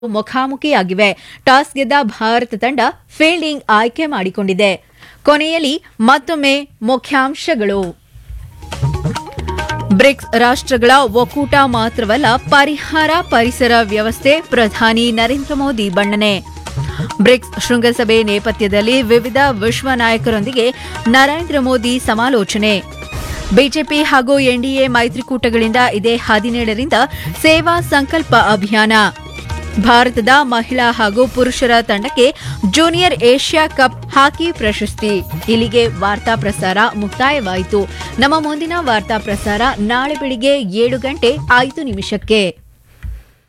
ಮುಖಾಮುಖಿಯಾಗಿವೆ toss ಗೆದ್ದ ಭಾರತ ತಂಡ fielding ಆಯ್ಕೆ ಮಾಡಿಕೊಂಡಿದೆ ಕೊನೆಯಲ್ಲಿ ಮತ್ತೊಮ್ಮೆ ಮುಖ್ಯಾಂಶಗಳು ಬ್ರಿಕ್ಸ್ ರಾಷ್ಟ್ರಗಳ ಒಕ್ಕೂಟ ಮಾತ್ರವಲ್ಲ ಪರಿಹಾರ ಪರಿಸರ ವ್ಯವಸ್ಥೆ ಪ್ರಧಾನಿ ನರೇಂದ್ರ ಮೋದಿ ಬಣ್ಣನೆ ಬ್ರಿಕ್ಸ್ ಶೃಂಗಸಭೆ ನೇಪಥ್ಯದಲ್ಲಿ ವಿವಿಧ ವಿಶ್ವ ನಾಯಕರೊಂದಿಗೆ ನರೇಂದ್ರ ಮೋದಿ ಸಮಾಲೋಚನೆ ಬಿಜೆಪಿ ಹಾಗೂ ಎನ್ಡಿಎ ಮೈತ್ರಿಕೂಟಗಳಿಂದ ಇದೇ ಹದಿನೇಳರಿಂದ ಸೇವಾ ಸಂಕಲ್ಪ ಅಭಿಯಾನ ಭಾರತದ ಮಹಿಳಾ ಹಾಗೂ ಪುರುಷರ ತಂಡಕ್ಕೆ ಜೂನಿಯರ್ ಏಷ್ಯಾ ಕಪ್ ಹಾಕಿ ಪ್ರಶಸ್ತಿ ಇಲ್ಲಿಗೆ ವಾರ್ತಾ ಪ್ರಸಾರ ಮುಕ್ತಾಯವಾಯಿತು ನಮ್ಮ ಮುಂದಿನ ವಾರ್ತಾ ಪ್ರಸಾರ ನಾಳೆ ಬೆಳಿಗ್ಗೆ ಏಳು ಗಂಟೆ ಐದು ನಿಮಿಷಕ್ಕೆ